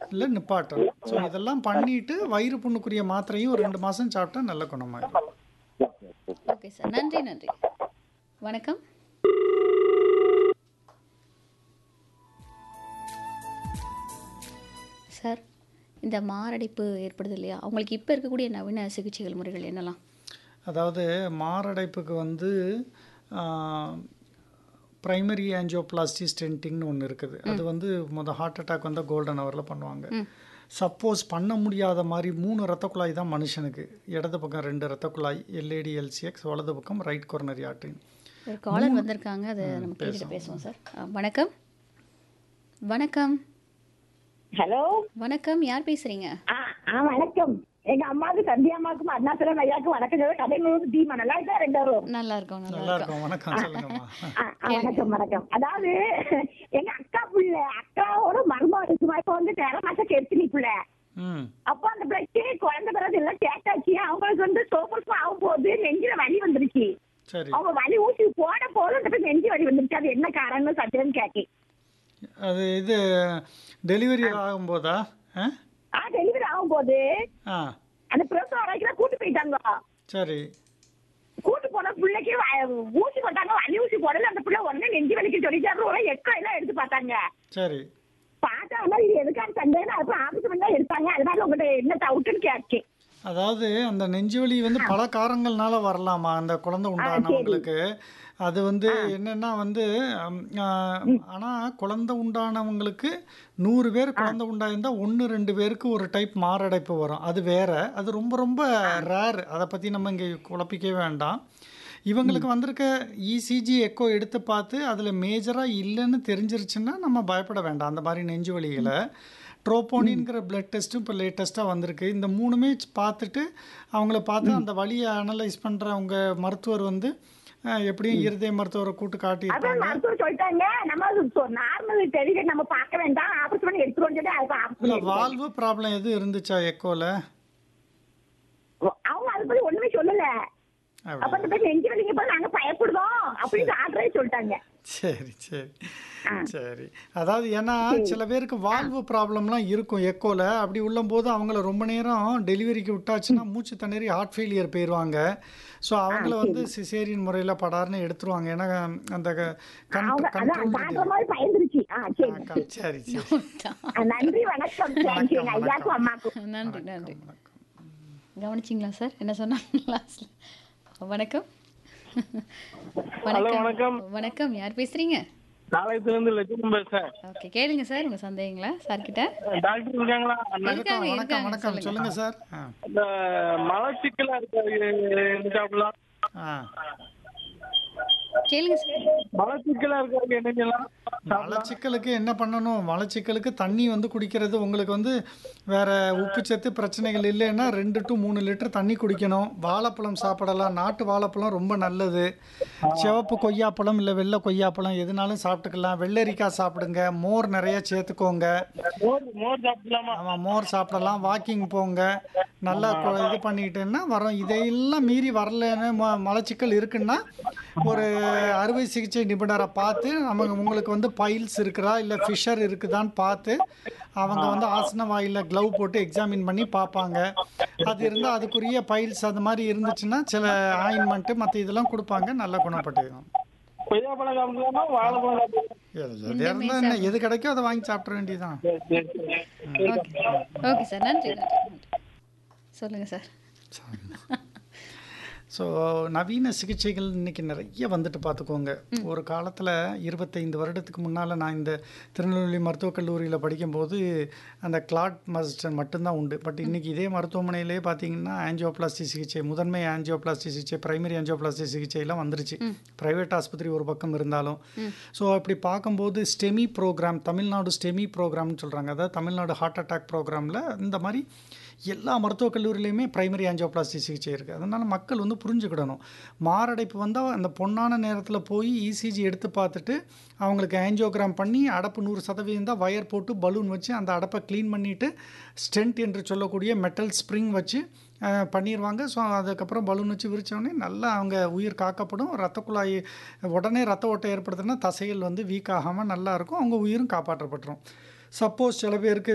இல்லை நிப்பாட்டணும் ஸோ இதெல்லாம் பண்ணிட்டு வயிறு புண்ணுக்குரிய மாத்திரையும் ஒரு ரெண்டு மாதம் சாப்பிட்டா நல்ல குணமாயிடும் ஓகே சார் நன்றி நன்றி வணக்கம் சார் இந்த மாரடைப்பு ஏற்படுது இல்லையா அவங்களுக்கு இப்போ இருக்கக்கூடிய நவீன சிகிச்சைகள் முறைகள் என்னலாம் அதாவது மாரடைப்புக்கு வந்து ப்ரைமரி ஆஞ்சியோபிளாஸ்டி ஸ்டென்டிங்னு ஒன்று இருக்குது அது வந்து முத ஹார்ட் அட்டாக் வந்தால் கோல்டன் ஹவரில் பண்ணுவாங்க சப்போஸ் பண்ண முடியாத மாதிரி மூணு ரத்த குழாய் தான் மனுஷனுக்கு இடது பக்கம் ரெண்டு ரத்த குழாய் எல்ஏடி எல்சிஎக்ஸ் வலது பக்கம் ரைட் கொரோனரி ஆர்டரின் ஒரு காலர் வந்திருக்காங்க அதை நம்ம கேட்டுட்டு பேசுவோம் சார் ஆ, வணக்கம் வணக்கம் ஹலோ வணக்கம் யார் பேசுறீங்க ஆ ஆ வணக்கம் எங்க அம்மாவுக்கு சந்தியா அம்மாவுக்கும் அருணாச்சலம் ஐயாவுக்கும் வணக்கம் சொல்லி கதைநூறு தீமா நல்லா இருக்கா ரெண்டு வரும் நல்லா இருக்கோம் நல்லா நல்லா இருக்கோம் இருக்கும் வணக்கம் சொல்லுங்கம்மா ஆ, ஆ, வணக்கம் வணக்கம் அதாவது எங்க அக்கா புள்ள அக்காவோட மருமகம் இருக்குமா இப்ப வந்து தெர மாசம் கெடுத்து புள்ள ம் அப்போ அந்த பிள்ளைக்கு குழந்தை பிறகு எல்லாம் கேட்டாச்சு அவங்களுக்கு வந்து சோப்பர்ஸ் ஆகும் போது நெஞ்சில வலி வந்துருச்சு சரி அவங்க வலி ஊசி போட போதும் இந்த பிள்ளை நெஞ்சு வலி வந்துருச்சு அது என்ன காரணம்னு சத்தியம் கேட்கி அது இது டெலிவரி ஆகும்போதா ஆ ஆ டெலிவரி ஆகும் போது ஆ அந்த பிரசவம் வரைக்கும் கூட்டு போயிட்டாங்க சரி கூட்டு போன பிள்ளைக்கு வ- ஊசி போட்டாங்க வலி ஊசி போடல அந்த பிள்ளை உடனே நெஞ்சு வலிக்கு சொல்லிட்டாரு எக்கோ எல்லாம் எடுத்து பார்த்தாங்க சரி பார்த்தா ஆனா இது எதுக்கான சந்தேகம் அப்புறம் ஆபீஸ் பண்ணா எடுத்தாங்க அதனால உங்கள்கிட்ட என்ன டவுட்னு கேட்கேன் அதாவது அந்த நெஞ்சுவலி வந்து பல காரணங்கள்னால வரலாமா அந்த குழந்தை உண்டானவங்களுக்கு அது வந்து என்னன்னா வந்து ஹம், ஆஹ், ஆனா குழந்தை உண்டானவங்களுக்கு நூறு பேர் குழந்தை உண்டாயிருந்தா ஒன்று ரெண்டு பேருக்கு ஒரு டைப் மாரடைப்பு வரும் அது வேற அது ரொம்ப ரொம்ப ரேர் அதை பற்றி நம்ம இங்கே குழப்பிக்கவே வேண்டாம் இவங்களுக்கு வந்திருக்க இசிஜி எக்கோ எடுத்து பார்த்து அதில் மேஜராக இல்லைன்னு தெரிஞ்சிருச்சுன்னா நம்ம பயப்பட வேண்டாம் அந்த மாதிரி நெஞ்சு வலிகளை ட்ரோபோனின்கிற பிளட் டெஸ்ட்டும் இப்போ லேட்டஸ்ட்டாக வந்திருக்கு இந்த மூணுமே ச்- பார்த்துட்டு அவங்கள பார்த்து அந்த வலியை அனலைஸ் பண்ணுறவங்க மருத்துவர் வந்து அஹ், எப்படியும் இருதய மருத்துவரை கூட்டு அதான் காட்டியிருப்பாங்க மருத்துவர் சொல்லிட்டாங்க நம்ம நார்மல் தெரியுது நம்ம பார்க்க வேண்டாம் ஆபீஸ் பண்ணி எடுத்துருவோம் சொல்லி அதுக்கு ஆபீஸ் இல்லை வால்வு ப்ராப்ளம் எதுவும் இருந்துச்சா எக்கோவில் அவங்க அதை பத்தி ஒண்ணுமே சொல்லல அப்ப அந்த பேர் நெஞ்சு வலிங்க போது நாங்க பயப்படுதோம் அப்படின்னு ஆர்டரே சொல்லிட்டாங்க சரி சரி சரி அதாவது ஏன்னா சில பேருக்கு வால்வு ப்ராப்ளம்லாம் இருக்கும் எக்கோல அப்படி உள்ளம்போது அவங்கள ரொம்ப நேரம் டெலிவரிக்கு விட்டாச்சுன்னா மூச்சு திணறி ஹார்ட் ஃபெயிலியர் போயிடுவாங்க ஸோ அவங்கள வந்து சிசேரியன் முறையில் படார்னு எடுத்துருவாங்க ஏன்னா அந்த அவங்க அதான் கண்ட்ரோல் பாக்குற மாதிரி பயந்துருச்சு ஆ சரி சரி சரி ஆ, நன்றி வணக்கம் தேங்க்யூ எங்க ஐயாக்கும் அம்மாக்கும் நன்றி நன்றி கவனிச்சிங்களா சார் என்ன சொன்னாங்க லாஸ்ட்ல வணக்கம் ஹலோ வணக்கம் வணக்கம் யார் பேசுறீங்க நாளையத்துல இருந்து லட்சுமி பேசுறேன் ஓகே கேளுங்க சார் உங்க சந்தேகங்களா சார் கிட்ட டாக்டர் இருக்காங்களா அண்ணா, இருக்காங்க வணக்கம் இருக்காங்க வணக்கம் சொல்லுங்க சார் ஆ இந்த மலச்சிக்கலா இருக்காது இருக்காங்களா ஆ கேளுங்க சார் மலச்சிக்கலா இருக்காது என்னங்கலாம் மலச்சிக்கலுக்கு என்ன பண்ணணும் மலச்சிக்கலுக்கு தண்ணி வந்து குடிக்கிறது உங்களுக்கு வந்து வேற உப்புச்சத்து பிரச்சனைகள் இல்லைன்னா ரெண்டு டு மூணு லிட்டர் தண்ணி குடிக்கணும் வாழைப்பழம் சாப்பிடலாம் நாட்டு வாழைப்பழம் ரொம்ப நல்லது சிவப்பு கொய்யாப்பழம் இல்லை வெள்ளை கொய்யாப்பழம் எதுனாலும் சாப்பிட்டுக்கலாம் வெள்ளரிக்காய் சாப்பிடுங்க மோர் நிறைய சேர்த்துக்கோங்க மோர் மோர் சாப்பிடலாமா ஆமாம் மோர் சாப்பிடலாம் வாக்கிங் போங்க நல்லா கொ- இது பண்ணிக்கிட்டேன்னா வரோம் இதையெல்லாம் மீறி வரலன்னு ம மலச்சிக்கல் இருக்குன்னா ஒரு அறுவை சிகிச்சை நிபுணரை பார்த்து நமக்கு உங்களுக்கு வந்து பைல்ஸ் இருக்குதா இல்லை ஃபிஷர் இருக்குதான்னு பார்த்து அவங்க வந்து ஆசன வாயில க்ளவ் போட்டு எக்ஸாமின் பண்ணி பார்ப்பாங்க அது இருந்தால் அதுக்குரிய பைல்ஸ் அது மாதிரி இருந்துச்சுன்னா சில ஆயின்மெண்ட்டு மற்ற இதெல்லாம் கொடுப்பாங்க நல்லா குணப்பட்டுக்கும் கொய்யாப்பழம் சாப்பிடலாமா வாழைப்பழம் சாப்பிடலாமா எது எது இருந்தா என்ன எது கிடைக்கோ அதை வாங்கி சாப்பிட வேண்டியதுதான் சரி, சரி, சரி. ஓகே ஓகே சார் நன்றி நன்றி நன்றி சொல்லுங்க சார் ஸோ நவீன சிகிச்சைகள் இன்னைக்கு நிறைய வந்துட்டு பார்த்துக்கோங்க ஒரு காலத்தில் இருபத்தைந்து வருடத்துக்கு முன்னால் நான் இந்த திருநெல்வேலி மருத்துவக் கல்லூரியில் படிக்கும்போது அந்த கிளாட் மஸ்டர் மட்டும்தான் உண்டு பட் இன்னைக்கு இதே மருத்துவமனையிலே பார்த்தீங்கன்னா ஆஞ்சியோபிளாஸ்டி சிகிச்சை முதன்மை ஆஞ்சியோபிளாஸ்டி சிகிச்சை பிரைமரி ஆஞ்சியோபிளாஸ்டி சிகிச்சைலாம் வந்துருச்சு ப்ரைவேட் ஆஸ்பத்திரி ஒரு பக்கம் இருந்தாலும் ஸோ அப்படி பார்க்கும்போது ஸ்டெமி ப்ரோக்ராம் தமிழ்நாடு ஸ்டெமி ப்ரோக்ராம்னு சொல்கிறாங்க அதாவது தமிழ்நாடு ஹார்ட் அட்டாக் ப்ரோக்ராமில் இந்த மாதிரி எல்லா மருத்துவக் கல்லூரிலையுமே பிரைமரி ஆஞ்சியோபிளாஸ்டி சிகிச்சை இருக்குது அதனால் மக்கள் வந்து புரிஞ்சுக்கிடணும் மாரடைப்பு வந்தால் அந்த பொன்னான நேரத்தில் போய் இசிஜி எடுத்து பார்த்துட்டு அவங்களுக்கு ஆஞ்சியோகிராம் பண்ணி அடப்பு நூறு சதவீதம் தான் வயர் போட்டு பலூன் வச்சு அந்த அடப்பை க்ளீன் பண்ணிவிட்டு ஸ்டென்ட் என்று சொல்லக்கூடிய மெட்டல் ஸ்ப்ரிங் வச்சு அஹ், பண்ணிடுவாங்க ஸோ அதுக்கப்புறம் பலூன் வச்சு விரிச்சோடனே நல்லா அவங்க உயிர் காக்கப்படும் ரத்த குழாய் உடனே ரத்த ஓட்டம் ஏற்படுத்துனா தசைகள் வந்து வீக் ஆகாமல் நல்லா இருக்கும் அவங்க உயிரும் காப்பாற்றப்பட்டுரும் சப்போஸ் சில பேருக்கு